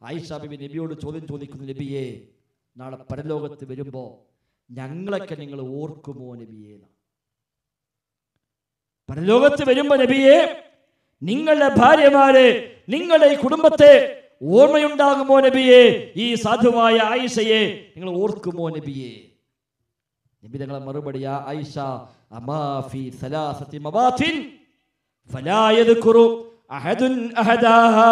ആയിഷ ബിബി നബിയോട് ചോദ്യം ചോദിക്കുന്നു നബിയെ നാളെ പരലോകത്ത് വരുമ്പോ ഞങ്ങളൊക്കെ നിങ്ങൾ ഓർക്കുമോ നബിയെ എന്ന്. പരലോകത്ത് വരുമ്പോ നബിയെ നിങ്ങളുടെ ഭാര്യമാര് നിങ്ങളുടെ ഈ കുടുംബത്തെ ഓർമ്മയുണ്ടാകുമോ നബിയെ ഈ സാധുവായ ആയിഷയെ നിങ്ങൾ ഓർക്കുമോ നബിയെ നബി തങ്ങളെ മറുപടി "യാ ആയിഷ അമാ ഫീ സലാസതി മവാത്തിൻ ഫലാ യദ്കുറു അഹദുൻ അഹദാഹാ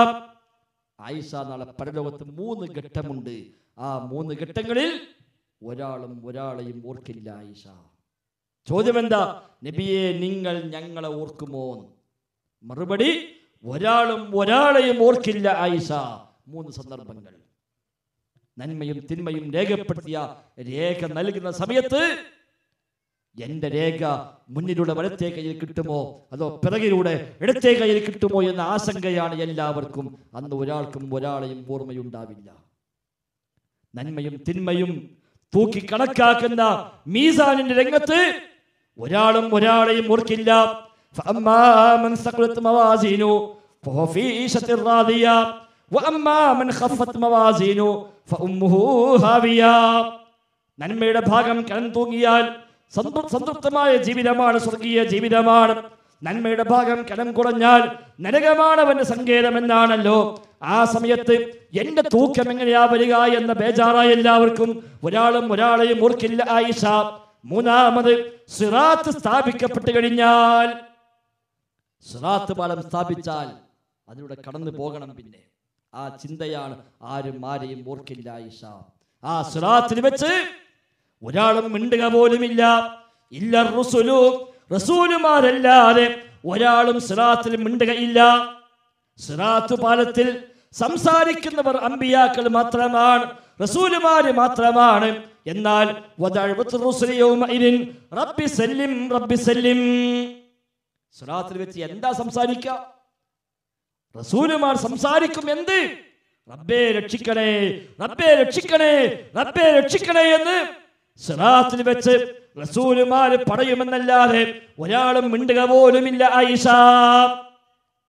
ആയിഷ നാളെ പരലോകത്ത് മൂന്ന് ഘട്ടമുണ്ട് ആ മൂന്ന് ഘട്ടങ്ങളിൽ ഒരാളും ഒരാളെയും ഓർക്കില്ല ആയിഷ ചോദ്യം എന്താ നബിയെ നിങ്ങൾ ഞങ്ങളെ ഓർക്കുമോ മറുപടി ഒരാളും ഒരാളെയും ഓർക്കില്ല ആയിഷ മൂന്ന് സന്ദർഭങ്ങൾ നന്മയും തിന്മയും രേഖപ്പെടുത്തിയ രേഖ നൽകുന്ന സമയത്ത് എന്റെ രേഖ മുന്നിലൂടെ വലത്തേ കയ്യിൽ കിട്ടുമോ അതോ പിറകിലൂടെ ഇടത്തേ കയ്യിൽ കിട്ടുമോ എന്ന ആശങ്കയാണ് എല്ലാവർക്കും അന്ന് ഒരാൾക്കും ഒരാളെയും ഓർമ്മയുണ്ടാവില്ല നന്മയും തിന്മയും തൂക്കി കണക്കാക്കുന്ന മീസാനിന്റെ രംഗത്ത് ഒരാളും ഒരാളെയും ഓർക്കില്ല فأما من ثقلت موازينه فهو في عيشة راضية وأما من خفت موازينه فأمه هاوية നന്മയുടെ ഭാഗം കനം തൂങ്ങിയാൽ സന്തൃ- സംതൃപ്തമായ ജീവിതമാണ് സ്വർഗീയ ജീവിതമാണ് നന്മയുടെ ഭാഗം കനം കുറഞ്ഞാൽ നരകമാണ് അവന്റെ സങ്കേതം എന്നാണല്ലോ ആ സമയത്ത് എന്റെ തൂക്കം എങ്ങനെയാ വരിക എന്ന ബേജാറായ എല്ലാവർക്കും ഒരാളും ഒരാളെയും ഓർക്കില്ല ആയിഷ മൂന്നാമത് സിറാത്ത് സ്ഥാപിക്കപ്പെട്ട് കഴിഞ്ഞാൽ സിറാത്ത് പാലം സ്ഥാപിച്ചാൽ അതിലൂടെ കടന്നു പോകണം പിന്നെ ആ ചിന്തയാണ് ആരും ആരെയും ഓർക്കില്ല ആയിഷ ആ സിറാത്തിൽ വെച്ച് ഒരാളും മിണ്ടുക പോലുമില്ല ഇല്ല റുസുലു റസൂലുമാരല്ലാതെ ഒരാളും സിറാത്തിൽ മിണ്ടുകയില്ല സിറാത്ത് പാലത്തിൽ സംസാരിക്കുന്നവർ അമ്പിയാക്കൾ മാത്രമാണ് റസൂലുമാര് മാത്രമാണ് എന്നാൽ വദഅവത്തു റുസുലി യൗമഇദിൻ റബ്ബി സല്ലിം റബ്ബി സല്ലിം സിറാത്തിൽ വെച്ച് എന്താ സംസാരിക്കുക റസൂലുമാർ സംസാരിക്കും എന്ത് റബ്ബേ രക്ഷിക്കണേ റബ്ബേ രക്ഷിക്കണേ റബ്ബേ രക്ഷിക്കണേ എന്ന് സിറാത്തിൽ വെച്ച് റസൂലുമാർ പറയുമെന്നല്ലാതെ ഒരാളും മിണ്ടുക പോലുമില്ല ആയിഷ